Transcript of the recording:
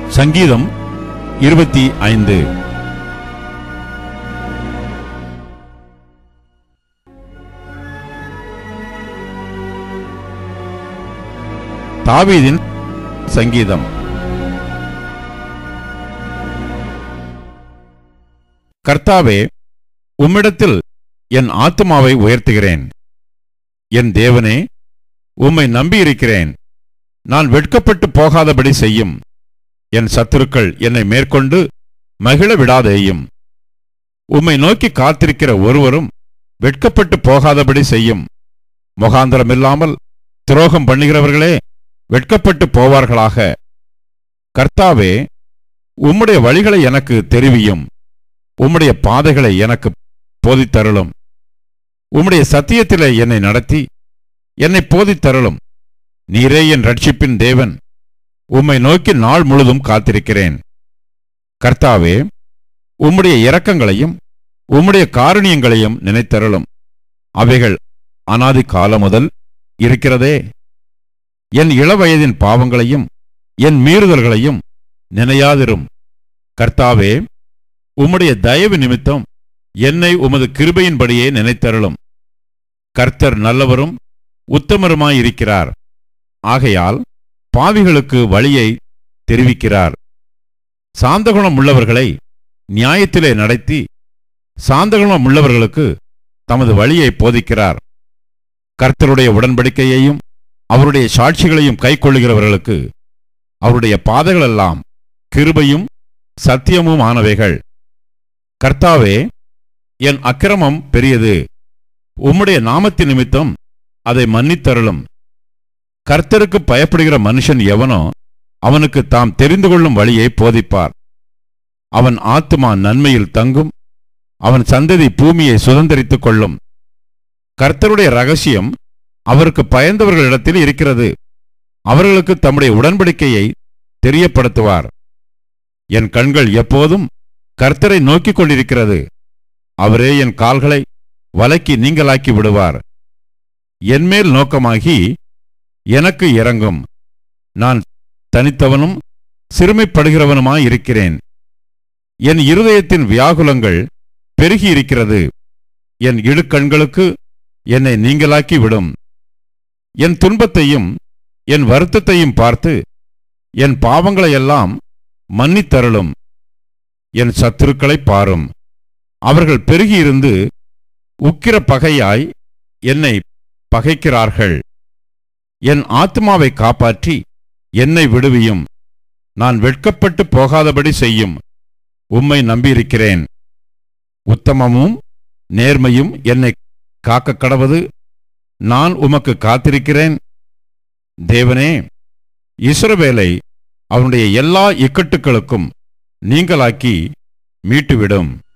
சங்கீதம் இருபத்தி ஐந்து தாவீதின் சங்கீதம் கர்த்தாவே உம்மிடத்தில் என் ஆத்துமாவை உயர்த்துகிறேன் என் தேவனே உம்மை நம்பியிருக்கிறேன் நான் வெட்கப்பட்டு போகாதபடி செய்யும் என் சத்துருக்கள் என்னை மேற்கொண்டு மகிழ விடாதேயும் உம்மை நோக்கி காத்திருக்கிற ஒருவரும் வெட்கப்பட்டு போகாதபடி செய்யும் முகாந்திரமில்லாமல் துரோகம் பண்ணுகிறவர்களே வெட்கப்பட்டு போவார்களாக கர்த்தாவே உம்முடைய வழிகளை எனக்கு தெரிவியும் உம்முடைய பாதைகளை எனக்கு போதித்தருளும் உம்முடைய சத்தியத்திலே என்னை நடத்தி என்னை போதித்தருளும் நீரே என் ரட்சிப்பின் தேவன் உம்மை நோக்கி நாள் முழுதும் காத்திருக்கிறேன் கர்த்தாவே உம்முடைய இரக்கங்களையும் உம்முடைய காருணியங்களையும் நினைத்தருளும் அவைகள் அனாதி காலம் முதல் இருக்கிறதே என் இளவயதின் பாவங்களையும் என் மீறுதல்களையும் நினையாதிரும் கர்த்தாவே உம்முடைய தயவு நிமித்தம் என்னை உமது கிருபையின்படியே நினைத்தருளும் கர்த்தர் நல்லவரும் உத்தமருமாயிருக்கிறார் ஆகையால் பாவிகளுக்கு வழியை தெரிவிக்கிறார் சாந்தகுணம் உள்ளவர்களை நியாயத்திலே நடத்தி சாந்தகுணம் உள்ளவர்களுக்கு தமது வழியை போதிக்கிறார் கர்த்தருடைய உடன்படிக்கையையும் அவருடைய சாட்சிகளையும் கைக்கொள்ளுகிறவர்களுக்கு அவருடைய பாதைகளெல்லாம் கிருபையும் சத்தியமும் ஆனவைகள் கர்த்தாவே என் அக்கிரமம் பெரியது உம்முடைய நாமத்தின் நிமித்தம் அதை மன்னித்தருளும் கர்த்தருக்கு பயப்படுகிற மனுஷன் எவனோ அவனுக்கு தாம் தெரிந்து கொள்ளும் வழியை போதிப்பார் அவன் ஆத்துமா நன்மையில் தங்கும் அவன் சந்ததி பூமியை சுதந்தரித்துக் கொள்ளும் கர்த்தருடைய ரகசியம் அவருக்கு பயந்தவர்களிடத்தில் இருக்கிறது அவர்களுக்கு தம்முடைய உடன்படிக்கையை தெரியப்படுத்துவார் என் கண்கள் எப்போதும் கர்த்தரை நோக்கிக் கொண்டிருக்கிறது அவரே என் கால்களை வலைக்கு நீங்களாக்கி விடுவார் என்மேல் நோக்கமாகி எனக்கு இறங்கும் நான் தனித்தவனும் சிறுமைப்படுகிறவனுமாயிருக்கிறேன் என் இருதயத்தின் வியாகுலங்கள் பெருகியிருக்கிறது என் இடுக்கண்களுக்கு என்னை நீங்களாக்கி விடும் என் துன்பத்தையும் என் வருத்தத்தையும் பார்த்து என் பாவங்களையெல்லாம் மன்னித்தருளும் என் சத்துருக்களைப் பாரும் அவர்கள் பெருகியிருந்து உக்கிர பகையாய் என்னை பகைக்கிறார்கள் என் ஆத்மாவை காப்பாற்றி என்னை விடுவியும் நான் வெட்கப்பட்டு போகாதபடி செய்யும் உம்மை நம்பியிருக்கிறேன் உத்தமமும் நேர்மையும் என்னை காக்க கடவது நான் உமக்கு காத்திருக்கிறேன் தேவனே இஸ்ரவேலை அவனுடைய எல்லா இக்கட்டுகளுக்கும் நீங்களாக்கி மீட்டுவிடும்